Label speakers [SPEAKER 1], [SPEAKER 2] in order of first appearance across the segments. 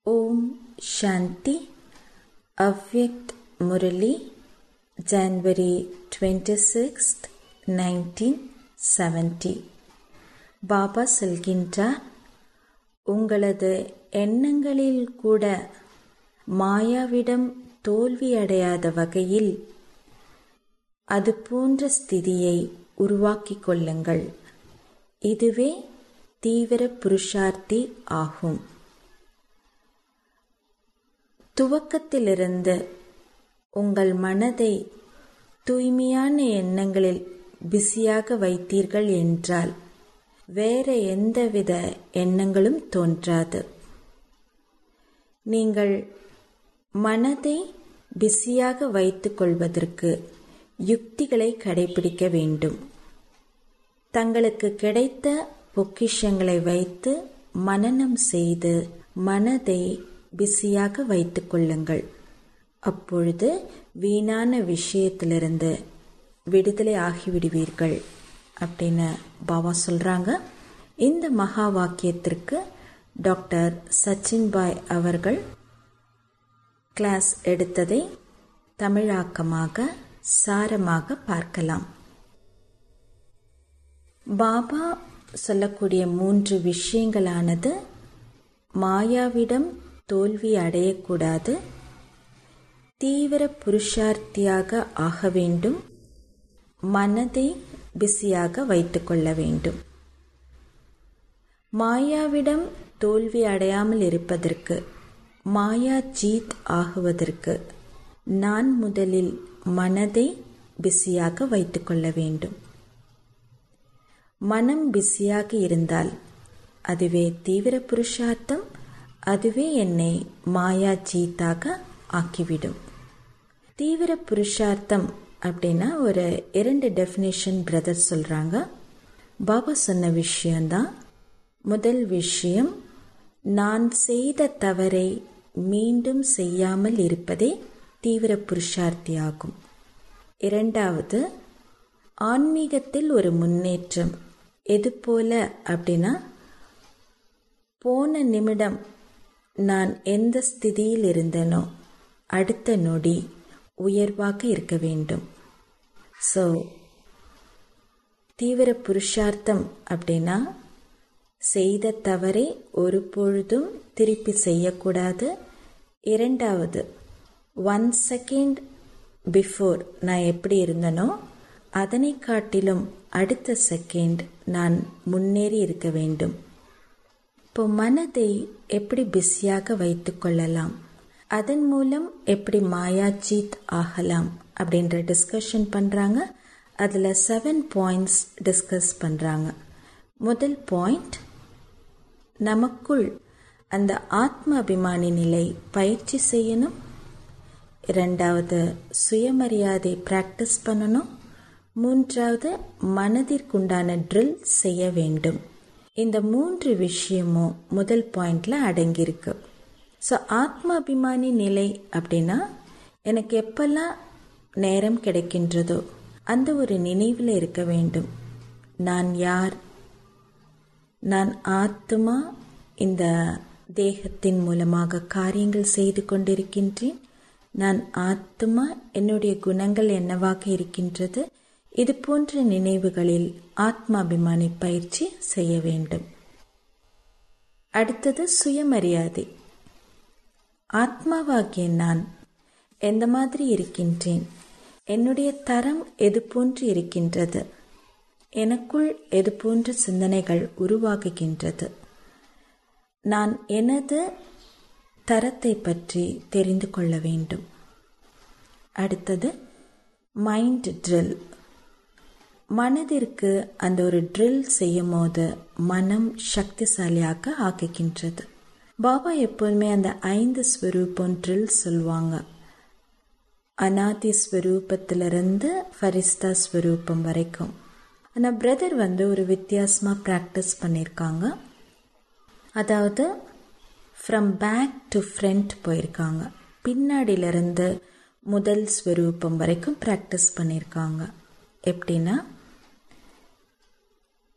[SPEAKER 1] ஓம் Shanti Avyakt Murli January twenty sixth nineteen seventy Baba சொல்கின்றார் உங்களது எண்ணங்களில் கூட மாயாவிடம் தோல்வியடையாத வகையில் அது போன்ற ஸ்திதியை உருவாக்கிக் கொள்ளுங்கள் இதுவே தீவிர புருஷார்த்தி ஆகும் துவக்கத்திலிருந்து உங்கள் மனதை தூய்மையான எண்ணங்களில் பிஸியாக வைத்தீர்கள் என்றால் வேற எந்தவித எண்ணங்களும் தோன்றாது நீங்கள் மனதை பிஸியாக வைத்துக் கொள்வதற்கு யுக்திகளை கடைபிடிக்க வேண்டும் தங்களுக்கு கிடைத்த பொக்கிஷங்களை வைத்து மனனம் செய்து மனதை பிஸியாக வைத்துக் கொள்ளுங்கள் அப்பொழுது வீணான விஷயத்திலிருந்து விடுதலை ஆகிவிடுவீர்கள் அப்படின்னு பாபா சொல்றாங்க இந்த மகா வாக்கியத்திற்கு டாக்டர் சச்சின் பாய் அவர்கள் கிளாஸ் எடுத்ததை தமிழாக்கமாக சாரமாக பார்க்கலாம் பாபா சொல்லக்கூடிய மூன்று விஷயங்களானது மாயாவிடம் தோல்வி அடையக்கூடாது தீவிர புருஷார்த்தியாக ஆக வேண்டும் மனதை பிஸியாக வைத்துக்கொள்ள வேண்டும் மாயாவிடம் தோல்வி அடையாமல் இருப்பதற்கு மாயா ஜீத் ஆகுவதற்கு நான் முதலில் மனதை பிஸியாக வைத்துக்கொள்ள வேண்டும் மனம் பிஸியாக இருந்தால் அதுவே தீவிர புருஷார்த்தம் அதுவே என்னை மாயா ஜீத்தாக ஆக்கிவிடும் தீவிர புருஷார்த்தம் அப்படின்னா ஒரு இரண்டு டெஃபினேஷன் பிரதர் சொல்றாங்க பாபா சொன்ன விஷயம்தான் முதல் விஷயம் நான் செய்த தவறை மீண்டும் செய்யாமல் இருப்பதே தீவிர புருஷார்த்தி ஆகும் இரண்டாவது ஆன்மீகத்தில் ஒரு முன்னேற்றம் எது போல அப்படின்னா போன நிமிடம் நான் எந்த ஸ்திதியில் இருந்தனோ அடுத்த நொடி உயர்வாக இருக்க வேண்டும் ஸோ தீவிர புருஷார்த்தம் அப்படின்னா செய்த தவறை ஒரு பொழுதும் திருப்பி செய்யக்கூடாது இரண்டாவது ஒன் செகண்ட் பிஃபோர் நான் எப்படி இருந்தனோ அதனை காட்டிலும் அடுத்த செகண்ட் நான் முன்னேறி இருக்க வேண்டும் இப்போ மனதை எப்படி பிஸியாக வைத்து கொள்ளலாம் அதன் மூலம் எப்படி மாயாஜீத் ஆகலாம் அப்படின்ற டிஸ்கஷன் பண்ணுறாங்க அதில் செவன் பாயிண்ட்ஸ் டிஸ்கஸ் பண்ணுறாங்க முதல் பாயிண்ட் நமக்குள் அந்த ஆத்ம அபிமானி நிலை பயிற்சி செய்யணும் இரண்டாவது சுயமரியாதை ப்ராக்டிஸ் பண்ணணும் மூன்றாவது மனதிற்குண்டான ட்ரில் செய்ய வேண்டும் இந்த மூன்று விஷயமும் முதல் பாயிண்ட்ல அடங்கியிருக்கு ஸோ ஆத்ம அபிமானி நிலை அப்படின்னா எனக்கு எப்பெல்லாம் நேரம் கிடைக்கின்றதோ அந்த ஒரு நினைவில் இருக்க வேண்டும் நான் யார் நான் ஆத்மா இந்த தேகத்தின் மூலமாக காரியங்கள் செய்து கொண்டிருக்கின்றேன் நான் ஆத்மா என்னுடைய குணங்கள் என்னவாக இருக்கின்றது இது போன்ற நினைவுகளில் ஆத்மாபிமானி பயிற்சி செய்ய வேண்டும் அடுத்தது சுயமரியாதை ஆத்மாவாகிய நான் எந்த மாதிரி இருக்கின்றேன் என்னுடைய தரம் எது போன்று இருக்கின்றது எனக்குள் எது போன்ற சிந்தனைகள் உருவாகுகின்றது நான் எனது தரத்தை பற்றி தெரிந்து கொள்ள வேண்டும் அடுத்தது மைண்ட் ட்ரில் மனதிற்கு அந்த ஒரு ட்ரில் செய்யும் போது மனம் சக்திசாலியாக ஆக்குகின்றது பாபா எப்போதுமே அந்த ஐந்து ஸ்வரூபம் ட்ரில் சொல்லுவாங்க அனாதி ஸ்வரூபத்திலிருந்து ஃபரிஸ்தா ஸ்வரூபம் வரைக்கும் ஆனால் பிரதர் வந்து ஒரு வித்தியாசமாக ப்ராக்டிஸ் பண்ணியிருக்காங்க அதாவது ஃப்ரம் பேக் டு ஃப்ரண்ட் போயிருக்காங்க பின்னாடியிலிருந்து முதல் ஸ்வரூபம் வரைக்கும் ப்ராக்டிஸ் பண்ணியிருக்காங்க எப்படின்னா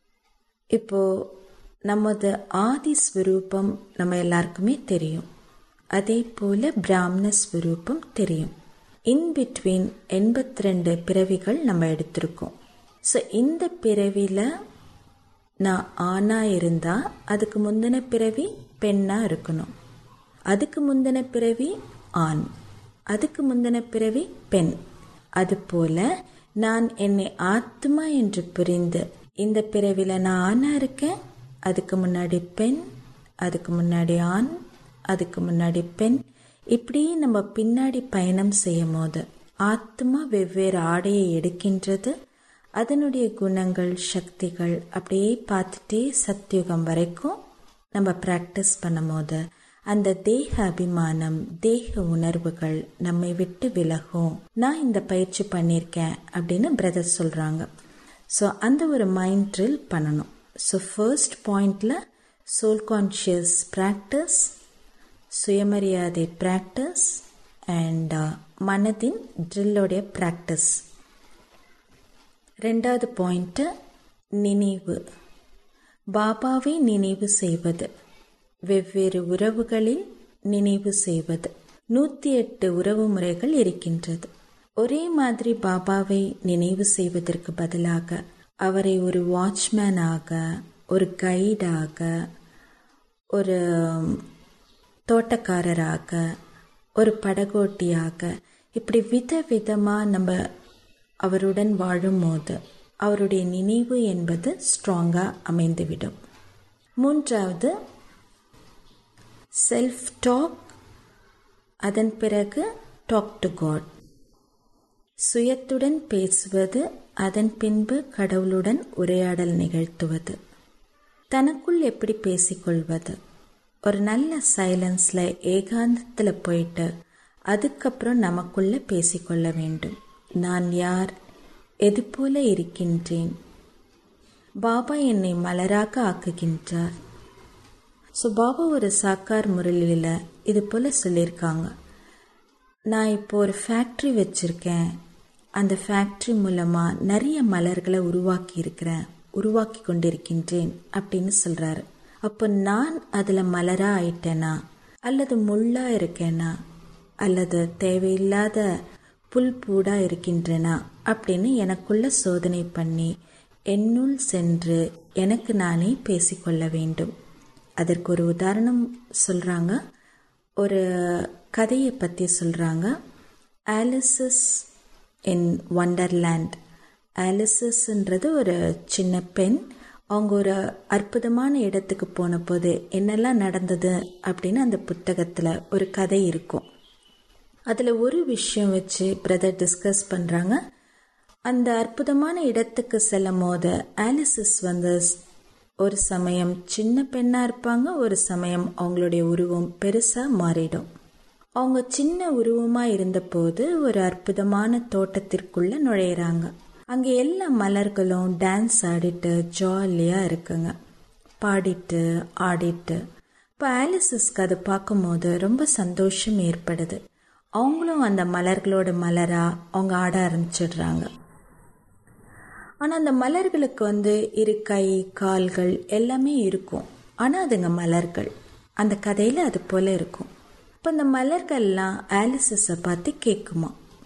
[SPEAKER 1] இப்போ நமது ஆதி ஸ்வரூபம் நம்ம எல்லாருக்குமே தெரியும் அதே போல பிராமண ஸ்வரூபம் தெரியும் இன் பிட்வீன் எண்பத்தி ரெண்டு பிறவிகள் நம்ம எடுத்திருக்கோம் ஸோ இந்த பிறவியில் நான் ஆணாக இருந்தால் அதுக்கு முந்தின பிறவி பெண்ணாக இருக்கணும் அதுக்கு முந்தின பிறவி ஆண் அதுக்கு முந்தின பிறவி பெண் அதுபோல நான் என்னை ஆத்மா என்று புரிந்து இந்த பிறவியில் நான் ஆணாக இருக்கேன் அதுக்கு முன்னாடி பெண் அதுக்கு முன்னாடி ஆண் அதுக்கு முன்னாடி பெண் இப்படி நம்ம பின்னாடி பயணம் செய்யும் போது ஆத்மா வெவ்வேறு ஆடையை எடுக்கின்றது அதனுடைய குணங்கள் சக்திகள் அப்படியே பார்த்துட்டே சத்தியுகம் வரைக்கும் நம்ம ப்ராக்டிஸ் பண்ணும் போது அந்த தேக அபிமானம் தேக உணர்வுகள் நம்மை விட்டு விலகும் நான் இந்த பயிற்சி பண்ணியிருக்கேன் அப்படின்னு பிரதர் சொல்கிறாங்க ஸோ அந்த ஒரு மைண்ட் ட்ரில் பண்ணணும் ஸோ ஃபர்ஸ்ட் பாயிண்டில் சோல் கான்ஷியஸ் ப்ராக்டிஸ் சுயமரியாதை ப்ராக்டிஸ் அண்ட் மனதின் ட்ரில்லோடைய ப்ராக்டிஸ் ரெண்டாவது பாயிண்ட்டு நினைவு பாபாவை நினைவு செய்வது வெவ்வேறு உறவுகளில் நினைவு செய்வது நூற்றி எட்டு உறவு முறைகள் இருக்கின்றது ஒரே மாதிரி பாபாவை நினைவு செய்வதற்கு பதிலாக அவரை ஒரு வாட்ச்மேனாக ஒரு கைடாக ஒரு தோட்டக்காரராக ஒரு படகோட்டியாக இப்படி வித விதமாக நம்ம அவருடன் வாழும்போது அவருடைய நினைவு என்பது ஸ்ட்ராங்காக அமைந்துவிடும் மூன்றாவது செல்ஃப் டாக் அதன் பிறகு டாக் டு காட் சுயத்துடன் பேசுவது அதன் பின்பு கடவுளுடன் உரையாடல் நிகழ்த்துவது தனக்குள் எப்படி பேசிக்கொள்வது ஒரு நல்ல சைலன்ஸில் ஏகாந்தத்தில் போயிட்டு அதுக்கப்புறம் நமக்குள்ள பேசிக்கொள்ள வேண்டும் நான் யார் எது போல இருக்கின்றேன் பாபா என்னை மலராக ஆக்குகின்றார் ஸோ பாபா ஒரு சாக்கார் முரளியில் இது போல் சொல்லியிருக்காங்க நான் இப்போ ஒரு ஃபேக்ட்ரி வச்சுருக்கேன் அந்த ஃபேக்ட்ரி மூலமாக நிறைய மலர்களை உருவாக்கி இருக்கிறேன் உருவாக்கி கொண்டிருக்கின்றேன் அப்படின்னு சொல்கிறாரு அப்போ நான் அதில் மலராக ஆயிட்டேனா அல்லது முள்ளாக இருக்கேனா அல்லது தேவையில்லாத புல் பூடாக இருக்கின்றனா அப்படின்னு எனக்குள்ள சோதனை பண்ணி என்னுள் சென்று எனக்கு நானே பேசிக்கொள்ள வேண்டும் அதற்கு ஒரு உதாரணம் சொல்கிறாங்க ஒரு கதையை பற்றி சொல்கிறாங்க ஆலிசஸ் இன் வண்டர்லேண்ட் ஆலிசஸ்ன்றது ஒரு சின்ன பெண் அவங்க ஒரு அற்புதமான இடத்துக்கு போன போது என்னெல்லாம் நடந்தது அப்படின்னு அந்த புத்தகத்தில் ஒரு கதை இருக்கும் அதில் ஒரு விஷயம் வச்சு பிரதர் டிஸ்கஸ் பண்ணுறாங்க அந்த அற்புதமான இடத்துக்கு செல்லும் போது ஆலிசஸ் வந்து ஒரு சமயம் சின்ன பெண்ணாக இருப்பாங்க ஒரு சமயம் அவங்களுடைய உருவம் பெருசாக மாறிடும் அவங்க சின்ன உருவமாக இருந்தபோது ஒரு அற்புதமான தோட்டத்திற்குள்ளே நுழையிறாங்க அங்கே எல்லா மலர்களும் டான்ஸ் ஆடிட்டு ஜாலியாக இருக்குங்க பாடிட்டு ஆடிட்டு இப்போ ஆலிசஸ்க்கு அதை பார்க்கும்போது ரொம்ப சந்தோஷம் ஏற்படுது அவங்களும் அந்த மலர்களோட மலராக அவங்க ஆட ஆரம்பிச்சிடுறாங்க ஆனால் அந்த மலர்களுக்கு வந்து இரு கை கால்கள் எல்லாமே இருக்கும் ஆனால் அதுங்க மலர்கள் அந்த கதையில் அது போல் இருக்கும் இப்போ அந்த மலர்கள்லாம் ஆலிசஸை பார்த்து கேட்குமா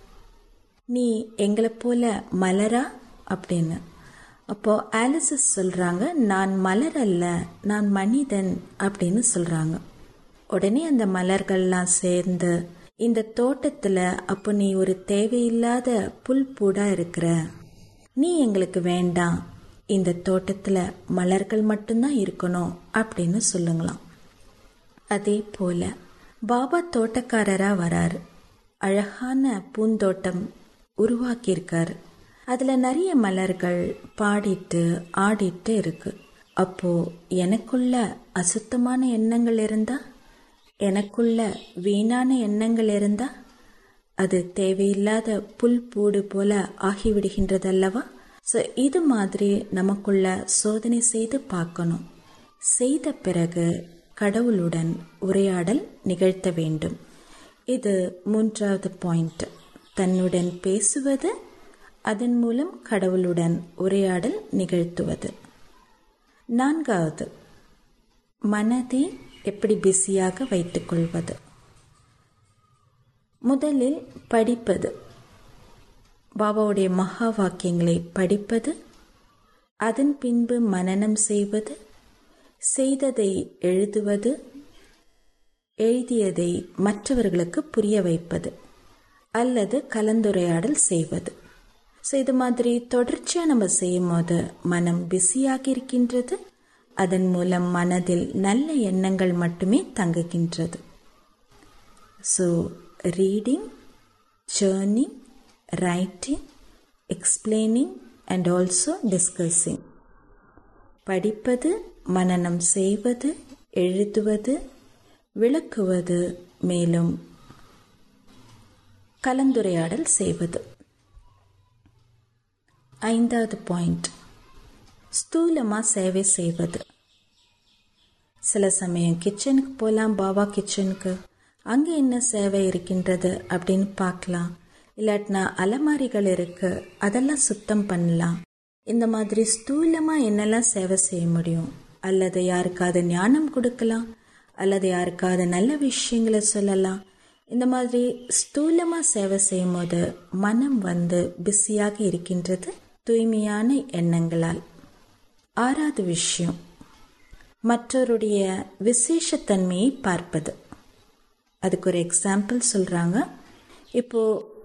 [SPEAKER 1] நீ எங்களை போல மலரா அப்படின்னு அப்போது ஆலிசஸ் சொல்கிறாங்க நான் மலர் அல்ல நான் மனிதன் அப்படின்னு சொல்கிறாங்க உடனே அந்த மலர்கள்லாம் சேர்ந்து இந்த தோட்டத்தில் அப்போ நீ ஒரு தேவையில்லாத புல் பூடாக இருக்கிற நீ எங்களுக்கு வேண்டாம் இந்த தோட்டத்தில் மலர்கள் மட்டும்தான் இருக்கணும் அப்படின்னு சொல்லுங்களாம் அதே போல பாபா தோட்டக்காரராக வராரு அழகான பூந்தோட்டம் உருவாக்கியிருக்காரு அதில் நிறைய மலர்கள் பாடிட்டு ஆடிட்டு இருக்கு அப்போ எனக்குள்ள அசுத்தமான எண்ணங்கள் இருந்தா எனக்குள்ள வீணான எண்ணங்கள் இருந்தா அது தேவையில்லாத புல் பூடு போல ஆகிவிடுகின்றதல்லவா ஸோ இது மாதிரி நமக்குள்ள சோதனை செய்து பார்க்கணும் செய்த பிறகு கடவுளுடன் உரையாடல் நிகழ்த்த வேண்டும் இது மூன்றாவது பாயிண்ட் தன்னுடன் பேசுவது அதன் மூலம் கடவுளுடன் உரையாடல் நிகழ்த்துவது நான்காவது மனதை எப்படி பிஸியாக வைத்துக்கொள்வது முதலில் படிப்பது பாபாவுடைய மகா வாக்கியங்களை படிப்பது அதன் பின்பு மனனம் செய்வது செய்ததை எழுதுவது எழுதியதை மற்றவர்களுக்கு புரிய வைப்பது அல்லது கலந்துரையாடல் செய்வது ஸோ இது மாதிரி தொடர்ச்சியாக நம்ம செய்யும் போது மனம் பிஸியாகி இருக்கின்றது அதன் மூலம் மனதில் நல்ல எண்ணங்கள் மட்டுமே தங்குகின்றது so reading journaling writing explaining and also discussing படிப்பது மனனம் செய்வது எழுதுவது விளக்குவது மேலும் கலந்துரையாடல் செய்வது ஐந்தாவது பாயிண்ட் ஸ்தூலமாக சேவை செய்வது சில சமயம் கிச்சனுக்கு போகலாம் பாபா கிச்சனுக்கு அங்கே என்ன சேவை இருக்கின்றது அப்படின்னு பார்க்கலாம் இல்லாட்டினா அலமாரிகள் இருக்கு அதெல்லாம் சுத்தம் பண்ணலாம் இந்த மாதிரி ஸ்தூலமாக என்னெல்லாம் சேவை செய்ய முடியும் அல்லது யாருக்காவது ஞானம் கொடுக்கலாம் அல்லது யாருக்காவது நல்ல விஷயங்களை சொல்லலாம் இந்த மாதிரி ஸ்தூலமாக சேவை செய்யும் போது மனம் வந்து பிஸியாக இருக்கின்றது தூய்மையான எண்ணங்களால் ஆறாவது விஷயம் மற்றவருடைய விசேஷத்தன்மையை பார்ப்பது அதுக்கு ஒரு எக்ஸாம்பிள் சொல்கிறாங்க இப்போ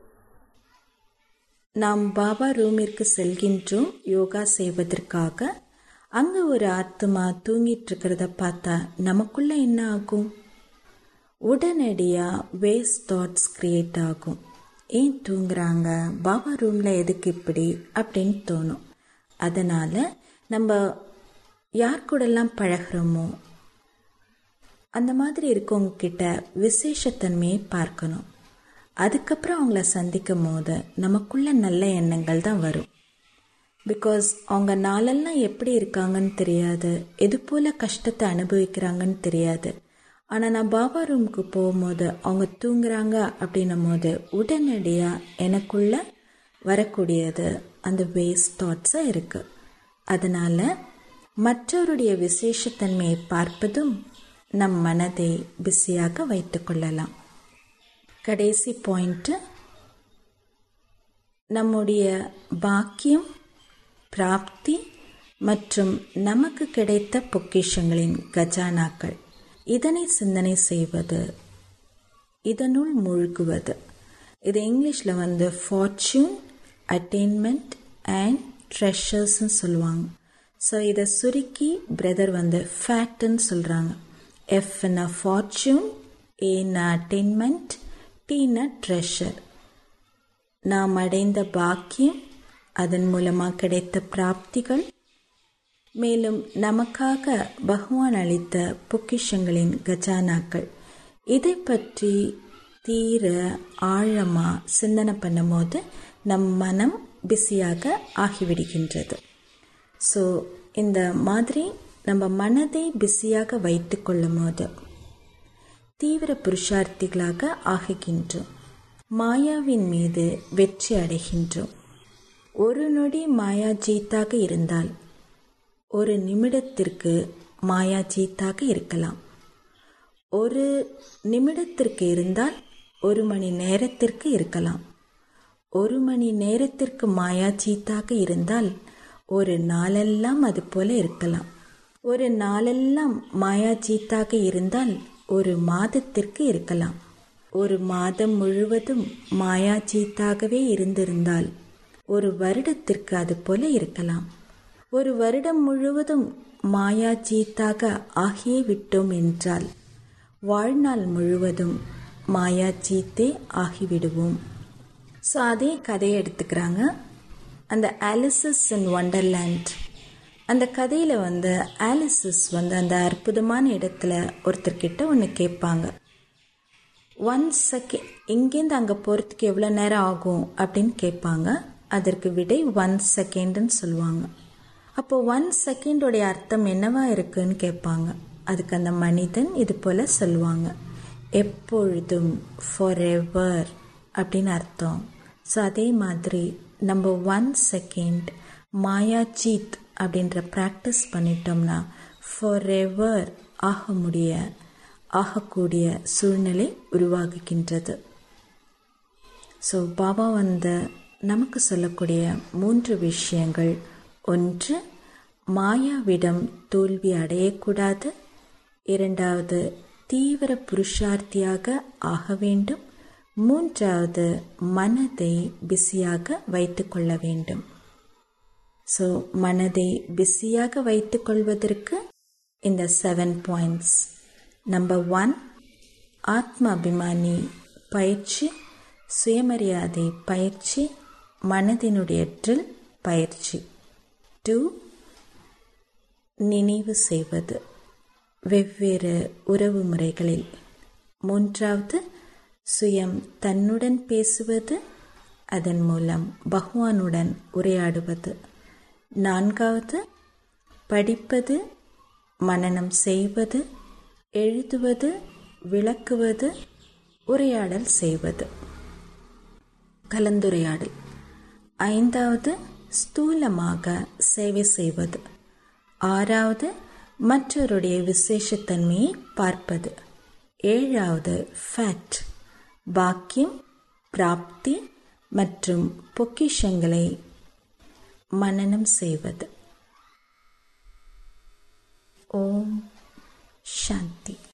[SPEAKER 1] நாம் பாபா ரூமிற்கு செல்கின்றோம் யோகா செய்வதற்காக அங்கே ஒரு ஆத்மா தூங்கிட்டு இருக்கிறத பார்த்தா நமக்குள்ள என்ன ஆகும் உடனடியாக வேஸ்ட் தாட்ஸ் கிரியேட் ஆகும் ஏன் தூங்குறாங்க பாபா ரூமில் எதுக்கு இப்படி அப்படின்னு தோணும் அதனால் நம்ம யார் கூடலாம் பழகிறோமோ அந்த மாதிரி இருக்கவங்க கிட்ட விசேஷத்தன்மையை பார்க்கணும் அதுக்கப்புறம் அவங்கள சந்திக்கும் போது நமக்குள்ள நல்ல எண்ணங்கள் தான் வரும் பிகாஸ் அவங்க நாளெல்லாம் எப்படி இருக்காங்கன்னு தெரியாது எது போல கஷ்டத்தை அனுபவிக்கிறாங்கன்னு தெரியாது ஆனால் நான் பாபா ரூமுக்கு போகும்போது அவங்க தூங்குறாங்க அப்படின்னும் போது உடனடியாக எனக்குள்ள வரக்கூடியது அந்த வேஸ்ட் தாட்ஸாக இருக்குது அதனால் மற்றவருடைய விசேஷத்தன்மையை பார்ப்பதும் நம் மனதை பிஸியாக வைத்துக்கொள்ளலாம் கடைசி பாயிண்ட்டு நம்முடைய பாக்கியம் பிராப்தி மற்றும் நமக்கு கிடைத்த பொக்கிஷங்களின் கஜானாக்கள் இதனை சிந்தனை செய்வது இதனுள் மூழ்குவது இது இங்கிலீஷில் வந்து ஃபார்ச்சூன் அட்டைன்மெண்ட் அண்ட் ட்ரெஷர்ஸ்ன்னு சொல்லுவாங்க ஸோ இதை சுருக்கி பிரதர் வந்து ஃபேட்டுன்னு சொல்கிறாங்க எஃப்னா ஃபார்ச்சூன் ஏன்னா அட்டைன்மெண்ட் டீனா ட்ரெஷர் நாம் அடைந்த பாக்கியம் அதன் மூலமாக கிடைத்த பிராப்திகள் மேலும் நமக்காக பகவான் அளித்த பொக்கிஷங்களின் கஜானாக்கள் இதை பற்றி தீர ஆழமாக சிந்தனை பண்ணும்போது நம் மனம் பிஸியாக ஆகிவிடுகின்றது ஸோ இந்த மாதிரி நம்ம மனதை பிஸியாக வைத்து கொள்ளும் போது தீவிர புருஷார்த்திகளாக ஆகுகின்றோம் மாயாவின் மீது வெற்றி அடைகின்றோம் ஒரு நொடி மாயா ஜீத்தாக இருந்தால் ஒரு நிமிடத்திற்கு மாயா ஜீத்தாக இருக்கலாம் ஒரு நிமிடத்திற்கு இருந்தால் ஒரு மணி நேரத்திற்கு இருக்கலாம் ஒரு மணி நேரத்திற்கு மாயா ஜீத்தாக இருந்தால் ஒரு நாளெல்லாம் அது போல இருக்கலாம் ஒரு நாளெல்லாம் மாயா ஜீத்தாக இருந்தால் ஒரு மாதத்திற்கு இருக்கலாம் ஒரு மாதம் முழுவதும் மாயா ஜீத்தாகவே இருந்திருந்தால் ஒரு வருடத்திற்கு அது போல இருக்கலாம் ஒரு வருடம் முழுவதும் மாயா ஜீத்தாக ஆகியே விட்டோம் என்றால் வாழ்நாள் முழுவதும் மாயா ஜீத்தே ஆகிவிடுவோம் ஸோ அதே கதையை எடுத்துக்கிறாங்க அந்த ஆலிசஸ் இன் ஒண்டர்லேண்ட் அந்த கதையில் வந்து ஆலிசஸ் வந்து அந்த அற்புதமான இடத்துல ஒருத்தர்கிட்ட ஒன்று கேட்பாங்க ஒன் செகண்ட் இங்கேருந்து அங்கே போகிறதுக்கு எவ்வளோ நேரம் ஆகும் அப்படின்னு கேட்பாங்க அதற்கு விடை ஒன் செகண்டுன்னு சொல்லுவாங்க அப்போ ஒன் செகண்டோடைய அர்த்தம் என்னவா இருக்குன்னு கேட்பாங்க அதுக்கு அந்த மனிதன் இது போல் சொல்லுவாங்க எப்பொழுதும் ஃபார் எவர் அப்படின்னு அர்த்தம் ஸோ அதே மாதிரி நம்ம ஒன் செகண்ட் மாயா ஜீத் அப்படின்ற ப்ராக்டிஸ் பண்ணிட்டோம்னா ஃபார் எவர் ஆக முடிய ஆகக்கூடிய சூழ்நிலை உருவாகுகின்றது ஸோ பாபா வந்து நமக்கு சொல்லக்கூடிய மூன்று விஷயங்கள் ஒன்று மாயாவிடம் தோல்வி அடையக்கூடாது இரண்டாவது தீவிர புருஷார்த்தியாக ஆக வேண்டும் மூன்றாவது மனதை பிஸியாக வைத்துக்கொள்ள வேண்டும் ஸோ மனதை பிஸியாக வைத்துக்கொள்வதற்கு இந்த செவன் பாயிண்ட்ஸ் நம்பர் ஒன் ஆத்ம அபிமானி பயிற்சி சுயமரியாதை பயிற்சி மனதினுடைய ட்ரில் பயிற்சி டூ நினைவு செய்வது வெவ்வேறு உறவு முறைகளில் மூன்றாவது சுயம் தன்னுடன் பேசுவது அதன் மூலம் பகவானுடன் உரையாடுவது நான்காவது படிப்பது மனனம் செய்வது எழுதுவது விளக்குவது உரையாடல் செய்வது கலந்துரையாடல் ஐந்தாவது ஸ்தூலமாக சேவை செய்வது ஆறாவது மற்றவருடைய விசேஷத்தன்மையை பார்ப்பது ஏழாவது ஃபேட் பாக்கியம் பிராப்தி மற்றும் பொக்கிஷங்களை மனனம் செய்வது ஓம் சாந்தி